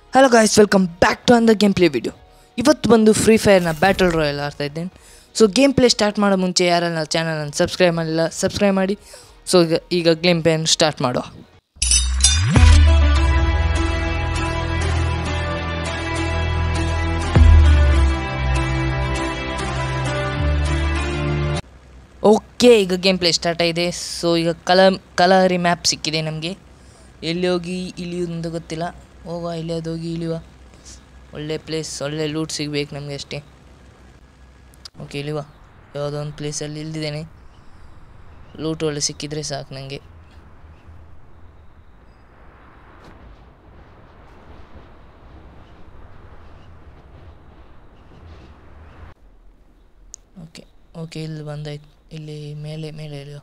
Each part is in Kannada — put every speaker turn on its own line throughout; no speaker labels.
Hello guys welcome back to ಅಂದ ಗೇಮ್ ಪ್ಲೇ ವಿಡಿಯೋ ಇವತ್ತು ಬಂದು ಫ್ರೀ ಫೈರ್ನ ಬ್ಯಾಟಲ್ ರಾಯಲ್ ಆಡ್ತಾ ಇದ್ದೇನೆ ಸೊ ಗೇಮ್ ಪ್ಲೇ ಸ್ಟಾರ್ಟ್ ಮಾಡೋ ಮುಂಚೆ ಯಾರೆಲ್ಲ ಚಾನಲನ್ನು ಸಬ್ಸ್ಕ್ರೈಬ್ ಮಾಡಿಲ್ಲ ಸಬ್ಸ್ಕ್ರೈಬ್ ಮಾಡಿ ಸೊ ಈಗ ಈಗ ಗೇಮ್ ಪ್ಲೇನ ಸ್ಟಾರ್ಟ್ ಮಾಡುವ ಓಕೆ ಈಗ ಗೇಮ್ ಪ್ಲೇ ಸ್ಟಾರ್ಟ್ ಆಗಿದೆ ಸೊ ಈಗ ಕಲ ಕಲರಿ ಮ್ಯಾಪ್ ಸಿಕ್ಕಿದೆ ನಮಗೆ ಎಲ್ಲಿ ಹೋಗಿ ಇಳಿಯೋದು ಅಂತ ಗೊತ್ತಿಲ್ಲ ಹೋಗುವ ಎಲ್ಲಿಯಾದ ಹೋಗಿ ಇಳಿಯುವ ಒಳ್ಳೆ ಪ್ಲೇಸ್ ಒಳ್ಳೆ ಲೂಟ್ ಸಿಗ್ಬೇಕು ನಮಗೆ ಅಷ್ಟೇ ಓಕೆ ಇಳಿಯುವ ಯಾವುದೋ ಒಂದು ಪ್ಲೇಸಲ್ಲಿ ಇಲ್ದಿದ್ದೇನೆ ಲೂಟ್ ಒಳ್ಳೆ ಸಿಕ್ಕಿದ್ರೆ ಸಾಕು ನನಗೆ ಓಕೆ ಓಕೆ ಇಲ್ಲಿ ಬಂದಾಯ್ತು ಇಲ್ಲಿ ಮೇಲೆ ಮೇಲೆ ಇಳಿಯೋ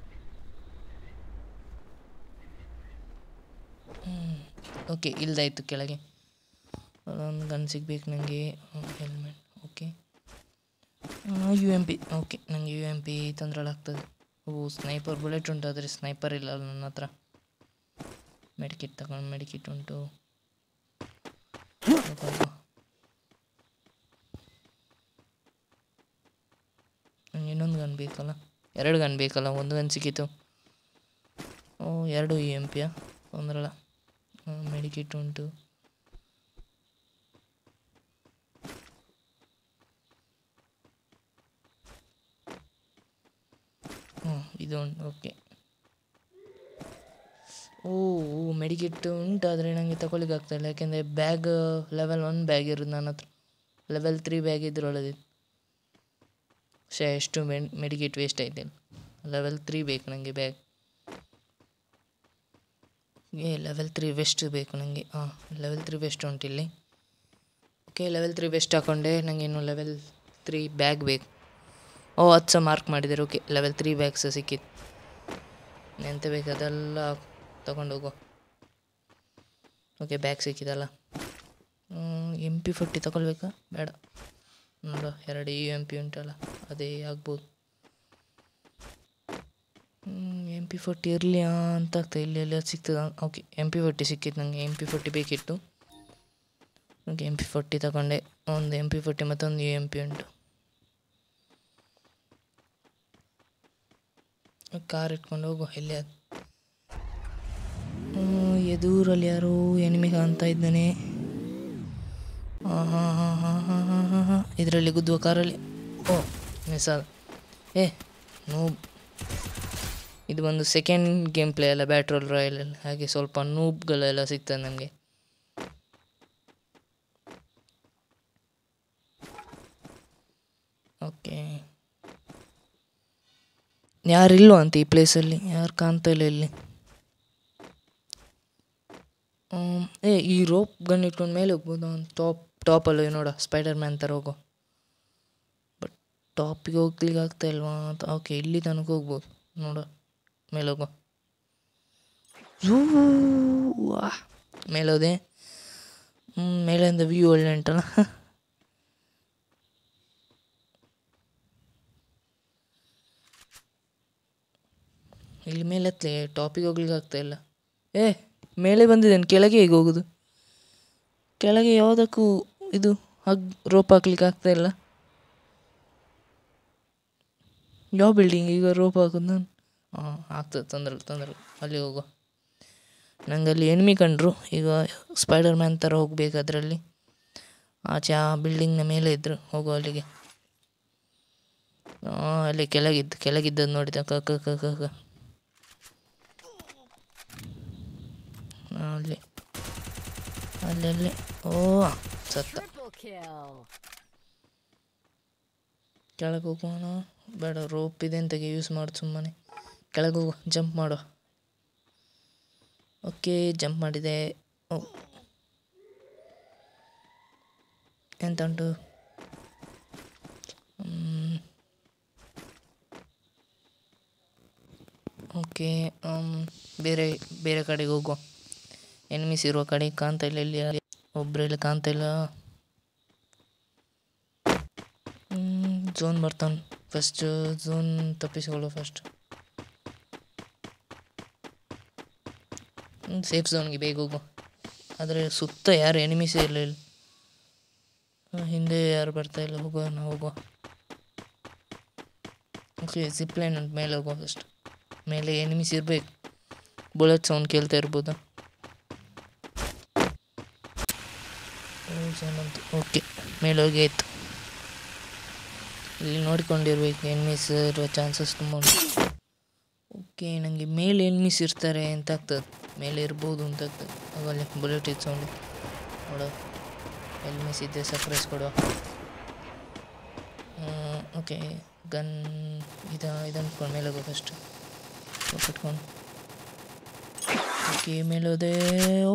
ಓಕೆ ಇಲ್ದಾಯ್ತು ಕೆಳಗೆ ಒಂದು ಗನ್ ಸಿಗ್ಬೇಕು ನನಗೆ helmet okay U M P okay ನನಗೆ ಯು ಎಮ್ ಪಿ ತೊಂದರೆಗಳಾಗ್ತದೆ ಓ ಸ್ನೈಪರ್ ಬುಲೆಟ್ ಉಂಟು ಆದರೆ ಸ್ನೈಪರ್ ಇಲ್ಲ ನನ್ನ ಹತ್ರ ಮೆಡಿಕಿಟ್ ತಗೊಂಡು ಮೆಡಿಕಿಟ್ ಉಂಟು ಹೋಗುವ. ನಂಗೆ ಇನ್ನೊಂದು ಗನ್ ಬೇಕಲ್ಲ ಎರಡು ಗನ್ ಬೇಕಲ್ಲ ಒಂದು ಗನ್ ಸಿಕ್ಕಿತು ಓ ಎರಡು ಇ ಎಮ್ ಪಿಯ ತೊಂದ್ರಲ್ಲ ಮೆಡಿಕಿಟ್ ಉಂಟು ಹ್ಞೂ ಇದು ಉಂಟು ಓಕೆ ಓ ಮೆಡಿಕಿಟ್ ಉಂಟು ಆದರೆ ನನಗೆ ತಗೊಳ್ಳಿಕ್ಕೆ ಆಗ್ತಾಯಿಲ್ಲ ಯಾಕೆಂದರೆ ಬ್ಯಾಗ್ ಲೆವೆಲ್ ಒನ್ ಬ್ಯಾಗ್ ಇರೋದು ನನ್ನ ಹತ್ರ ಲೆವೆಲ್ ತ್ರೀ ಬ್ಯಾಗ್ ಇದ್ರೆ ಒಳ್ಳೆದಿತ್ತು ಶೇ ಎಷ್ಟು ಮೆಡ್ ಮೆಡಿಕೇಟ್ ವೇಸ್ಟ್ ಆಯ್ತು ಲೆವೆಲ್ ತ್ರೀ ಬೇಕು ನನಗೆ ಬ್ಯಾಗ್ ಏ ಲೆವೆಲ್ ತ್ರೀ ವೆಸ್ಟ್ ಬೇಕು ನನಗೆ ಹಾಂ ಲೆವೆಲ್ ತ್ರೀ ವೆಸ್ಟ್ ಉಂಟು ಇಲ್ಲಿ ಓಕೆ ಲೆವೆಲ್ ತ್ರೀ ವೆಸ್ಟ್ ಹಾಕ್ಕೊಂಡೆ ನನಗೆ ಇನ್ನು ಲೆವೆಲ್ ತ್ರೀ ಬ್ಯಾಗ್ ಬೇಕು ಓ ಅದು ಸಹ ಮಾರ್ಕ್ ಮಾಡಿದ್ದಾರೆ ಓಕೆ ಲೆವೆಲ್ ತ್ರೀ ಬ್ಯಾಗ್ ಸಹ ಸಿಕ್ಕಿತ್ತು ಎಂತ ಬೇಕು ಅದೆಲ್ಲ ತಗೊಂಡು ಹೋಗೋ ಓಕೆ ಬ್ಯಾಗ್ ಸಿಕ್ಕಿದಲ್ಲ ಎಮ್ ಪಿ ಫೋರ್ಟಿ ತಗೊಳ್ಬೇಕಾ ಬೇಡ ನೋಡು ಎರಡು ಯು ಎಮ್ ಪಿ ಉಂಟಲ್ಲ ಅದೇ ಆಗ್ಬೋದು ಎಮ್ ಪಿ ಫೋರ್ಟಿ ಇರಲಿ ಅಂತ ಆಗ್ತದೆ ಇಲ್ಲಿ ಎಲ್ಲ ಸಿಗ್ತದೆ ಓಕೆ ಎಮ್ ಪಿ ಫೋರ್ಟಿ ಸಿಕ್ಕಿತ್ತು ನನಗೆ ಎಮ್ ಪಿ ಫೋರ್ಟಿ ಬೇಕಿತ್ತು ಓಕೆ ಎಮ್ ಪಿ ಫೋರ್ಟಿ ತಗೊಂಡೆ ಒಂದು ಎಮ್ ಪಿ ಫೋರ್ಟಿ ಮತ್ತೊಂದು ಯು ಎಮ್ ಪಿ ಉಂಟು ಕಾರ್ ಇಟ್ಕೊಂಡು ಹೋಗುವ ಎಲ್ಲಿ ಅದು ಎದುರಲ್ಲಿ ಯಾರೋ ಎನಿಮಿ ಕಾಣ್ತಾ ಇದ್ದಾನೆ ಹಾಂ ಹಾಂ ಹಾಂ ಹಾಂ ಹಾಂ ಹಾಂ ಹಾಂ ಹಾಂ ಇದರಲ್ಲಿ ಗುದ್ದುವ ಕಾರಲ್ಲಿ ಓ ಮಿಸ್ ಆದ ಏ ನೂಬ್ ಇದು ಒಂದು ಸೆಕೆಂಡ್ ಗೇಮ್ ಪ್ಲೇ ಅಲ್ಲ ಬ್ಯಾಟ್ರೋಲ್ ರಾಯಲ್ ಎಲ್ಲ ಹಾಗೆ ಸ್ವಲ್ಪ ನೂಬ್ಗಳೆಲ್ಲ ಸಿಗ್ತದೆ ನಮಗೆ ಓಕೆ ಯಾರಿಲ್ವ ಅಂತ ಈ ಪ್ಲೇಸಲ್ಲಿ ಯಾರು ಕಾಣ್ತಾ ಇಲ್ಲ ಇಲ್ಲಿ ಹ್ಮ್, ಏ ಈ ರೋಪ್ ಗನ್ ಇಟ್ಕೊಂಡು ಮೇಲೆ ಹೋಗ್ಬೋದು ಅವ್ನು ಟಾಪ್ ಟಾಪಲ್ಲಿ ನೋಡ ಸ್ಪೈಡರ್ ಮ್ಯಾನ್ ಥರ ಹೋಗೋ ಬಟ್ ಟಾಪಿಗೆ ಹೋಗ್ಲಿಕ್ಕೆ ಆಗ್ತಾ ಇಲ್ವಾ ಅಂತ ಓಕೆ ಇಲ್ಲಿ ತನಕ ಹೋಗ್ಬೋದು ನೋಡು ಮೇಲೆ ಹೋಗೋ ಝೂ ವಾ ಮೇಲೆ ಹೋದೆ ಹ್ಞೂ ಮೇಲಿಂದ ವ್ಯೂ ಒಳ್ಳೆ ಉಂಟಲ್ಲ ಇಲ್ಲಿ ಮೇಲೆ ಹತ್ತಲೆ ಟಾಪಿಗೆ ಹೋಗ್ಲಿಕ್ಕೆ ಆಗ್ತಾ ಇಲ್ಲ ಏ ಮೇಲೆ ಬಂದಿದ್ದೇನೆ ಕೆಳಗೆ ಹೇಗೆ ಹೋಗೋದು ಕೆಳಗೆ ಯಾವುದಕ್ಕೂ ಇದು ಹಗ್ ರೋಪ್ ಹಾಕ್ಲಿಕ್ಕೆ ಆಗ್ತಾ ಇಲ್ಲ ಯಾವ ಬಿಲ್ಡಿಂಗ್ ಈಗ ರೋಪ್ ಹಾಕೋದು ನಾನು ಹಾಂ ಆಗ್ತದೆ ತೊಂದರೆ ತೊಂದರೆ ಅಲ್ಲಿ ಹೋಗುವ ನಂಗೆ ಅಲ್ಲಿ ಎನಿಮಿ ಕಂಡ್ರು ಈಗ ಸ್ಪೈಡರ್ ಮ್ಯಾನ್ ಥರ ಹೋಗ್ಬೇಕು ಅದರಲ್ಲಿ ಆಚೆ ಆ ಬಿಲ್ಡಿಂಗ್ನ ಮೇಲೆ ಇದ್ದರು ಹೋಗೋ ಅಲ್ಲಿಗೆ ಹಾಂ ಅಲ್ಲಿ ಕೆಳಗಿದ್ದು ಕೆಳಗಿದ್ದದ್ದು ನೋಡಿದ ಕ ಕ ಕ ಕ ಕ ಆ, ಅಲ್ಲಿ ಅಲ್ಲಿ ಅಲ್ಲಿ ಓ ಸತ್ತ
Triple kill.
ಕೆಳಗೆ ಹೋಗೋಣ ಬೇಡ ರೋಪ್ ಇದೆ ಅಂತಾಗೆ ಯೂಸ್ ಮಾಡು ಸುಮ್ಮನೆ ಕೆಳಗೆ ಹೋಗು ಜಂಪ್ ಮಾಡು ಓಕೆ ಜಂಪ್ ಮಾಡಿದೆ ಓ ಎಂತ ಉಂಟು ಓಕೆ ಬೇರೆ ಬೇರೆ ಕಡೆಗೆ ಹೋಗುವ ಎನಿಮೀಸ್ ಇರುವ ಕಡೆ ಕಾಣ್ತಾ ಇಲ್ಲ ಇಲ್ಲಿ ಒಬ್ಬರೆಲ್ಲ ಕಾಣ್ತಾ ಇಲ್ಲ ಝೋನ್ ಬರ್ತಾನೆ ಫಸ್ಟ್ ಝೋನ್ ತಪ್ಪಿಸ್ಕೊಳ್ಳೋ ಫಸ್ಟ್ ಸೇಫ್ ಝೋನ್ಗೆ ಬೇಗ ಹೋಗು ಆದರೆ ಸುತ್ತ ಯಾರು ಎನಿಮಿಸೇ ಇರಲಿಲ್ಲ ಹಿಂದೆ ಯಾರು ಬರ್ತಾ ಇಲ್ಲ ಹೋಗುವ ನಾವು ಹೋಗುವ ಓಕೆ ಜಿಪ್ಲೈನ್ ಉಂಟು ಮೇಲೆ ಹೋಗುವ ಫಸ್ಟ್ ಮೇಲೆ ಎನಿಮಿಸ್ ಇರಬೇಕು ಬುಲೆಟ್ ಸೌಂಡ್ ಕೇಳ್ತಾ ಇರ್ಬೋದಾ ಓಕೆ ಮೇಲೆ ಹೋಗಿ ಆಯ್ತು ಇಲ್ಲಿ ನೋಡಿಕೊಂಡಿರ್ಬೇಕು ಎನಿಮೀಸ್ ಇರುವ ಚಾನ್ಸಸ್ ತುಂಬ ಉಂಟು ಓಕೆ ನನಗೆ ಮೇಲೆ ಎನಿಮೀಸ್ ಇರ್ತಾರೆ ಅಂತ ಆಗ್ತದೆ ಮೇಲೆ ಇರ್ಬೋದು ಅಂತ ಆಗ್ತದೆ ಆಗಲ್ಲ ಬುಲೆಟ್ ಇದು ಸೌಂಡ್ ನೋಡು ಎನಿಮೀಸ್ ಇದ್ದೆ ಸರ್ಪ್ರೈಸ್ ಕೊಡುವ ಓಕೆ ಗನ್ ಇದ ಇದನ್ಕೊಂಡು ಮೇಲೆ ಹೋಗೋ ಫಸ್ಟ್ ಕಟ್ಕೊಂಡು ಓಕೆ ಮೇಲೆ ಹೋದೆ ಓ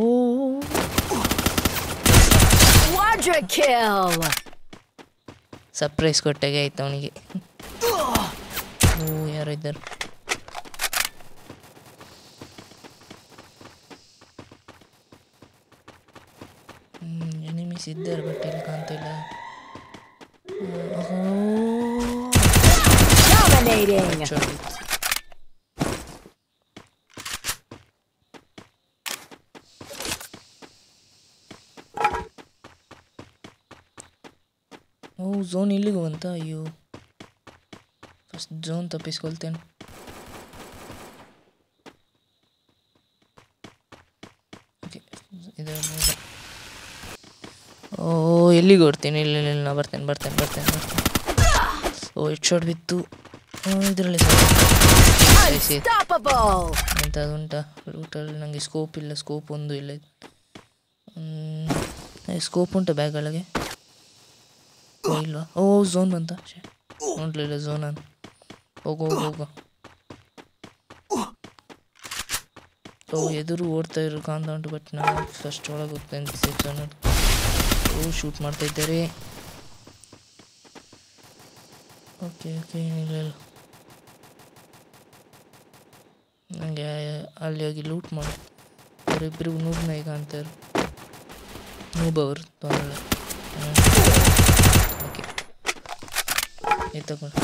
Quadra kill!
ಸರ್ಪ್ರೈಸ್ ಕೊಟ್ಟಾಗೆ ಆಯ್ತು ಅವನಿಗೆ ಓ ಯಾರು ಇದ್ದಾರೆ ಎನಿಮೀಸ್ ಇದ್ದಾರೆ ಬಟ್ ಇಲ್ಲಿ ಕಾಣ್ತಿಲ್ಲ
Dominating!
ಓ ಝೋನ್ ಇಲ್ಲಿಗೂ ಬಂತ ಅಯ್ಯೋ ಫಸ್ಟ್ ಝೋನ್ ತಪ್ಪಿಸ್ಕೊಳ್ತೇನೆ ಓಕೆ ಇದು ನೋಡು. ಓ ಎಲ್ಲಿಗೆ ಓಡ್ತೀನಿ ಇಲ್ಲ ಇಲ್ಲ ನಾ ಬರ್ತೇನೆ ಬರ್ತೇನೆ ಬರ್ತೇನೆ ಬರ್ತೇನೆ ಓ ಎಷ್ಟು ಶಾಟ್ ಬಿತ್ತು ಇದರಲ್ಲಿ
Unstoppable!
ಎಂಥದ್ದು ಉಂಟಾ ರೂಟಲ್ಲಿ ನನಗೆ ಸ್ಕೋಪ್ ಇಲ್ಲ ಸ್ಕೋಪ್ ಒಂದು ಇಲ್ಲ ಸ್ಕೋಪ್ ಉಂಟಾ ಬ್ಯಾಗ್ ಒಳಗೆ ಓ ಇಲ್ವಾ ಓ ಝೋನ್ ಬಂತ ಛೆ, ನೋಡ್ಲಿಲ್ಲ ಝೋನ್ ನಾನು ಹೋಗು ಹೋಗು ಹೋಗು ಓ ಎದುರು ಓಡ್ತಾ ಇರೋ ಕಾಣ್ತಾ ಉಂಟು ಬಟ್ ನಾನು ಫಸ್ಟ್ ಒಳಗೆ ಹೋಗ್ತೇನೆ ಸೇಫ್ ಝೋನ್ ಓ ಶೂಟ್ ಮಾಡ್ತಾ ಇದ್ದಾರೆ ಓಕೆ ಓಕೆ ಏನಿಲ್ಲ ಇಲ್ಲ ನನಗೆ ಅಲ್ಲಿ ಹೋಗಿ ಲೂಟ್ ಮಾಡಿ ಅವರಿಬ್ಬರು ನೂಬ್ನ ಈಗ ಅಂತಾರೆ ನೂಬ್ ಅವರು ತೊಂದರೆ ಓಕೆ ಇದು ತಗೊಂಡು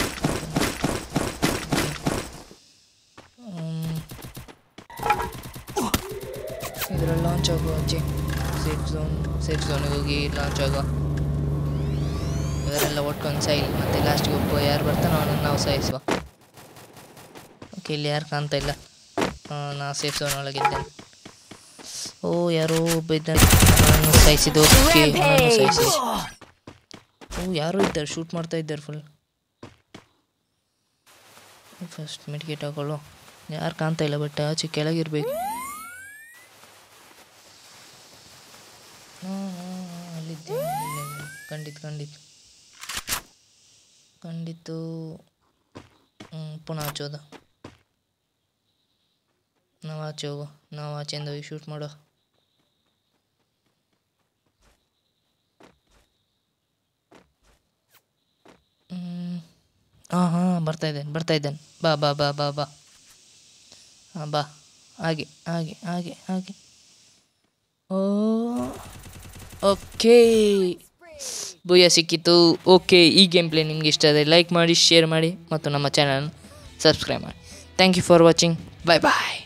ಇದರಲ್ಲಿ ಲಾಂಚ್ ಆಗುವ ಆಚೆ ಸೇಫ್ ಝೋನ್ ಸೇಫ್ ಝೋನಿಗೆ ಹೋಗಿ ಲಾಂಚ್ ಆಗುವ ಇವರೆಲ್ಲ ಒಟ್ಕೊಂಡು ಸೈಲ್ ಮತ್ತು ಲಾಸ್ಟಿಗೆ ಒಬ್ಬ ಯಾರು ಬರ್ತಾನೋ ಅವನನ್ನು ನಾವು ಸಾಯಿಸುವ ಓಕೆ ಇಲ್ಲಿ ಯಾರು ಕಾಣ್ತಾ ಇಲ್ಲ ಆ, ನಾ ಸೇಫ್ ಝೋನ್ ಒಳಗಿದ್ದೇನೆ ಓ ಯಾರೋ ಒಬ್ಬ ಇದ್ದಾನೆ ನಾನು ಸಾಯಿಸಿದ್ದು ಓಕೆ ನಾನು ಸಾಯಿಸಿ ಓ ಯಾರೋ ಇದ್ದಾರೆ ಶೂಟ್ ಮಾಡ್ತಾ ಇದ್ದಾರೆ ಫುಲ್ ಫಸ್ಟ್ ಮೆಡಿಕೇಟ್ ಹಾಕೊಳ್ಳೋ ಯಾರು ಕಾಣ್ತಾ ಇಲ್ಲ ಬಟ್ ಆಚೆ ಕೆಳಗಿರ್ಬೇಕು ಹಾಂ ಹಾಂ ಅಲ್ಲಿದ್ದೆ ಖಂಡಿತ ಖಂಡಿತ ಖಂಡಿತ ಹ್ಮ್, ಪುನಃ ಆಚೆ ಹೋದ ನಾವು ಆಚೆ ಹೋಗೋ ನಾವು ಆಚೆಯಿಂದ ಹೋಗಿ ಶೂಟ್ ಮಾಡೋ ಹಾಂ ಹಾಂ ಬರ್ತಾ ಇದ್ದೇನೆ ಬರ್ತಾ ಇದ್ದೇನೆ ಬಾ ಬಾ ಬಾ ಬಾ ಬಾ ಹಾಂ ಬಾ ಹಾಗೆ ಹಾಗೆ ಹಾಗೆ ಹಾಗೆ ಓ ಓಕೆ ಭೂಯ ಸಿಕ್ಕಿತು ಓಕೆ ಈ ಗೇಮ್ ಪ್ಲೇ ನಿಮ್ಗೆ ಇಷ್ಟ ಆದರೆ ಲೈಕ್ ಮಾಡಿ ಶೇರ್ ಮಾಡಿ ಮತ್ತು ನಮ್ಮ ಚಾನಲ್ ಸಬ್ಸ್ಕ್ರೈಬ್ ಮಾಡಿ thank you for watching bye bye